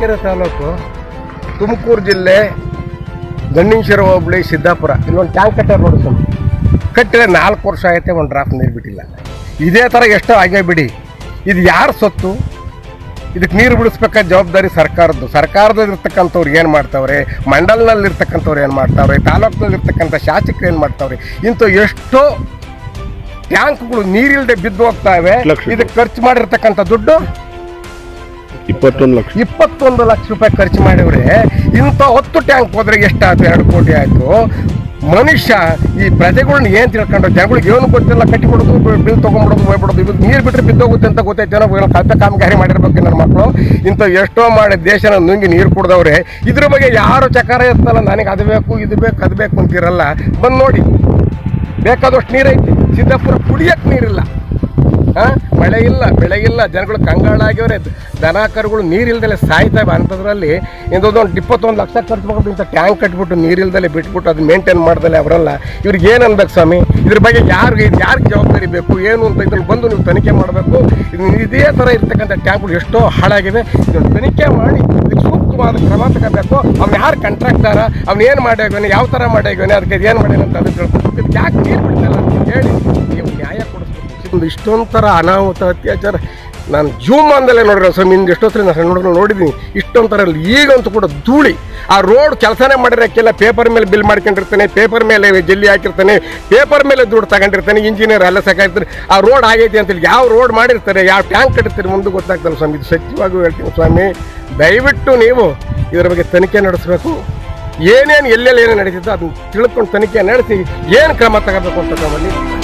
ಕೊರಟಗೆರೆ ತಾಲೂಕು ತುಮಕೂರು ಜಿಲ್ಲೆ ಗಂಡಿಂಗಶಿರ ಹೋಬಳಿ ಸಿದ್ದಾಪುರ ಇಲ್ಲೊಂದು ಟ್ಯಾಂಕ್ ಕಟ್ಟಾರ ನೋಡಿ ಸ್ವಾಮಿ ಕಟ್ಟಿದ್ರೆ ನಾಲ್ಕು ವರ್ಷ ಆಯ್ತೆ ಒಂದು ಡ್ರಾಪ್ ನೀರು ಬಿಟ್ಟಿಲ್ಲ ಇದೇ ಥರ ಎಷ್ಟೋ ಆಗೇ ಬಿಡಿ ಇದು ಯಾರು ಸೊತ್ತು ಇದಕ್ಕೆ ನೀರು ಬಿಡಿಸ್ಬೇಕಾದ ಜವಾಬ್ದಾರಿ ಸರ್ಕಾರದ್ದು ಸರ್ಕಾರದಲ್ಲಿ ಇರ್ತಕ್ಕಂಥವ್ರು ಏನು ಮಾಡ್ತಾವ್ರೆ ಮಂಡಲ್ನಲ್ಲಿ ಇರ್ತಕ್ಕಂಥವ್ರು ಏನು ಮಾಡ್ತಾವ್ರೆ ತಾಲೂಕಿನಲ್ಲಿ ಇರ್ತಕ್ಕಂಥ ಶಾಸಕರು ಏನು ಮಾಡ್ತಾವ್ರೆ ಇಂಥ ಎಷ್ಟೋ ಟ್ಯಾಂಕ್ಗಳು ನೀರಿಲ್ಲದೆ ಬಿದ್ದು ಹೋಗ್ತಾವೆ ಲಕ್ಷ. ಇದಕ್ಕೆ ಖರ್ಚು ಮಾಡಿರ್ತಕ್ಕಂಥ ದುಡ್ಡು ಇಪ್ಪತ್ತೊಂದು ಲಕ್ಷ ಇಪ್ಪತ್ತೊಂದು ಲಕ್ಷ ರೂಪಾಯಿ ಖರ್ಚು ಮಾಡಿವ್ರೆ ಇಂಥ ಹತ್ತು ಟ್ಯಾಂಕ್ ಹೋದ್ರೆ ಎಷ್ಟಾಯ್ತು ಎರಡು ಕೋಟಿ ಆಯ್ತು ಮನುಷ್ಯ ಈ ಪ್ರಜೆಗಳನ್ನ ಏನ್ ತಿಳ್ಕೊಂಡು ಜನಗಳಿಗೆ ಏನು ಗೊತ್ತಿಲ್ಲ ಕಟ್ಟಿಬಿಡೋದು ಬಿಲ್ ತೊಗೊಂಡ್ಬಿಡೋದು ಹೋಗ್ಬಿಡೋದು ಇದು ನೀರು ಬಿಟ್ಟರೆ ಬಿದ್ದೋಗುತ್ತೆ ಅಂತ ಗೊತ್ತೈತೆ ಏನೋ ಏನೋ ಕಲ್ತ ಕಾಮಗಾರಿ ಮಾಡಿರ್ಬೇಕು ನನ್ನ ಮಕ್ಕಳು ಇಂಥ ಎಷ್ಟೋ ಮಾಡಿ ದೇಶನ ನುಂಗಿ ನೀರು ಕುಡ್ದವ್ರೆ ಇದ್ರ ಬಗ್ಗೆ ಯಾರು ಚಕಾರ ಇರ್ತಲ್ಲ ನನಗೆ ಅದು ಬೇಕು ಇದು ಬೇಕು ಅದು ಬೇಕು ಅಂತಿರಲ್ಲ ಬಂದು ನೋಡಿ ಬೇಕಾದಷ್ಟು ನೀರೈತಿ ಸಿದ್ದಾಪುರ ಕುಡಿಯಕ್ಕೆ ನೀರಿಲ್ಲ ಆ? ಮಳೆ ಇಲ್ಲ ಬೆಳೆ ಇಲ್ಲ ಜನಗಳು ಕಂಗಾಳಾಗಿವ್ರೆ ದನ ಕರುಗಳು ನೀರಿಲ್ದಲೆ ಸಾಯ್ತಾವೆ ಅಂಥದ್ರಲ್ಲಿ ಇಂಥದ್ದೊಂದು ಇಪ್ಪತ್ತೊಂದು ಲಕ್ಷ ಖರ್ಚು ಮಾಡ್ಬಿಟ್ಟು ಇಂಥ ಟ್ಯಾಂಕ್ ಕಟ್ಬಿಟ್ಟು ನೀರಿಲ್ದಲೆ ಬಿಟ್ಬಿಟ್ಟು ಅದನ್ನ ಮೇಂಟೈನ್ ಮಾಡ್ದಲೆ ಅವರಲ್ಲ ಇವ್ರಿಗೆ ಏನು ಅನ್ಬೇಕು ಸ್ವಾಮಿ ಇದ್ರ ಬಗ್ಗೆ ಯಾರಿಗೆ ಯಾರಿಗೆ ಜವಾಬ್ದಾರಿ ಬೇಕು ಏನು ಅಂತ ಇದನ್ನು ಬಂದು ನೀವು ತನಿಖೆ ಮಾಡಬೇಕು ಇದೇ ಥರ ಇರ್ತಕ್ಕಂಥ ಟ್ಯಾಂಕ್ಗಳು ಎಷ್ಟೋ ಹಾಳಾಗಿವೆ ಇದನ್ನು ತನಿಖೆ ಮಾಡಿ ಇದಕ್ಕೆ ಸೂಕ್ತವಾದ ಕ್ರಮ ತಗೋಬೇಕು ಅವ್ನು ಯಾರು ಕಾಂಟ್ರಾಕ್ಟರ ಅವ್ನು ಏನು ಮಾಡ್ಯಾಗವನೆ ಯಾವ ಥರ ಮಾಡ್ಯಾಗವನೆ ಅದಕ್ಕೆ ಏನು ಮಾಡ್ಯಾನ ಅಂತ ಅದಕ್ಕೆ ಇದಕ್ಕೆ ಯಾಕೆ ನೀರು ಬಿಡ್ತಲ್ಲ ಅಂತ ಹೇಳಿ ನೀವು ನ್ಯಾಯ ಕೊಡಿಸ್ಬೇಕು ಒಂದು ಇಷ್ಟೊಂದು ಥರ ಅನಾಹುತ ಅತ್ಯಾಚಾರ ನಾನು ಜೂಮಾನದಲ್ಲೇ ನೋಡಿರೋ ಸ್ವಾಮಿ ಇಂದು ಎಷ್ಟೊತ್ತಲ್ಲಿ ನಾನು ಸಣ್ಣ ಹುಡುಗರು ನೋಡಿದ್ದೀನಿ ಇಷ್ಟೊಂದು ಥರ ಇಲ್ಲಿ ಈಗಂತೂ ಕೂಡ ಧೂಳಿ ಆ ರೋಡ್ ಕೆಲಸನೇ ಮಾಡಿರೋಕ್ಕೆಲ್ಲ ಪೇಪರ್ ಮೇಲೆ ಬಿಲ್ ಮಾಡ್ಕೊಂಡಿರ್ತಾನೆ ಪೇಪರ್ ಮೇಲೆ ಜಲ್ಲಿ ಹಾಕಿರ್ತಾನೆ ಪೇಪರ್ ಮೇಲೆ ದುಡ್ಡು ತಗೊಂಡಿರ್ತಾನೆ ಇಂಜಿನಿಯರ್ ಎಲ್ಲ ಸಾಕಾಗ್ತಾರೆ ಆ ರೋಡ್ ಆಗೈತಿ ಅಂತೇಳಿ ಯಾವ ರೋಡ್ ಮಾಡಿರ್ತಾರೆ ಯಾವ ಟ್ಯಾಂಕ್ ಕಟ್ತಾರೆ ಮುಂದೆ ಗೊತ್ತಾಗ್ತಲ್ಲ ಸ್ವಾಮಿ ಇದು ಸತ್ಯವಾಗೂ ಹೇಳ್ತೀನಿ ಸ್ವಾಮಿ ದಯವಿಟ್ಟು ನೀವು ಇದರ ಬಗ್ಗೆ ತನಿಖೆ ನಡೆಸಬೇಕು ಏನೇನು ಎಲ್ಲೆಲ್ಲಿ ಏನೇನು ನಡೀತಿತ್ತು ಅದನ್ನ ತಿಳ್ಕೊಂಡು ತನಿಖೆ ನಡೆಸಿ ಏನು ಕ್ರಮ ತಗೋಬೇಕು ಅಂತ ನಮ್ಮಲ್ಲಿ